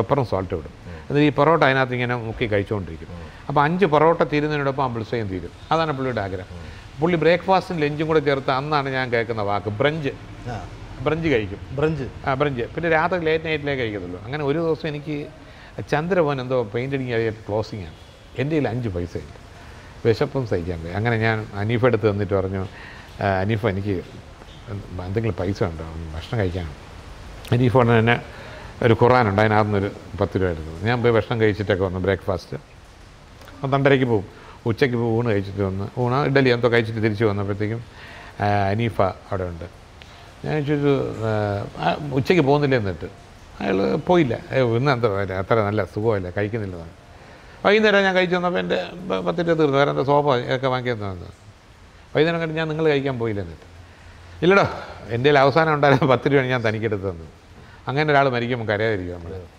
പെപ്പറും സോൾട്ടും ഇടും എന്നിട്ട് ഈ പൊറോട്ട അതിനകത്ത് ഇങ്ങനെ മുക്കി കഴിച്ചുകൊണ്ടിരിക്കും അപ്പോൾ അഞ്ച് പൊറോട്ട തീരുന്നതിനോടൊപ്പം അമ്പിൾസയും തീരും അതാണ് പുള്ളിയുടെ ആഗ്രഹം പുള്ളി ബ്രേക്ക്ഫാസ്റ്റും ലഞ്ചും കൂടെ ചേർത്ത് അന്നാണ് ഞാൻ കേൾക്കുന്ന വാക്ക് ബ്രഞ്ച് ആ ബ്രഞ്ച് കഴിക്കും ബ്രഞ്ച് ആ ബ്രഞ്ച് പിന്നെ രാത്രി ലേറ്റ് നൈറ്റിലേ കഴിക്കത്തുള്ളൂ അങ്ങനെ ഒരു ദിവസം എനിക്ക് ചന്ദ്രഭവൻ എന്തോ പെയിൻ്റ് അടിങ് ആയിട്ട് ക്ലോസിംഗ് ആണ് എൻ്റെ കയ്യിൽ അഞ്ച് പൈസയില്ല വിശപ്പും സഹിക്കാൻ പോയി അങ്ങനെ ഞാൻ അനീഫ് എടുത്ത് തന്നിട്ട് പറഞ്ഞു "ആ, അനീഫ് എനിക്ക് എന്തെങ്കിലും പൈസ ഉണ്ടോ ഭക്ഷണം കഴിക്കാനും അനീഫ് ഉടനെ തന്നെ ഒരു ഖുറാനുണ്ട് അതിനകത്ത് നിന്നൊരു പത്ത് രൂപ എടുത്തത് ഞാൻ പോയി ഭക്ഷണം കഴിച്ചിട്ടൊക്കെ വന്നു ബ്രേക്ക്ഫാസ്റ്റ് പന്ത്രണ്ടരയ്ക്ക് പോകും ഉച്ചയ്ക്ക് പോയി ഊണ് കഴിച്ചിട്ട് വന്ന് ഊണ് ഇഡലി എന്തോ കഴിച്ചിട്ട് തിരിച്ച് വന്നപ്പോഴത്തേക്കും ആ, അനീഫ അവിടെ ഉണ്ട് ഞാൻ ചോദിച്ചു ആ, ആ, ഉച്ചയ്ക്ക് പോകുന്നില്ല എന്നിട്ട് അയാൾ പോയില്ല ഏ, ഇന്ന് എന്തോ ഇല്ല, അത്ര നല്ല സുഖമില്ല കഴിക്കുന്നില്ലെന്നാണ് വൈകുന്നേരം ഞാൻ കഴിച്ചു വന്നപ്പോൾ എൻ്റെ പ- പത്ത് രൂപ തീർന്നു വേറെ എന്താ സോഫ ഒക്കെ വാങ്ങി തന്നു വൈകുന്നേരം കണ്ട് ഞാൻ നിങ്ങൾ കഴിക്കാൻ പോയില്ല എന്നിട്ട് ഇല്ലടോ എൻ്റെ കയ്യിൽ അവസാനം ഉണ്ടായിരുന്ന പത്ത് രൂപയാണ് ഞാൻ തനിക്കെടുത്ത് തന്നത് അങ്ങനെ ഒരാൾ മരിക്കുമ്പോൾ കരയാതിരിക്കും നമ്മൾ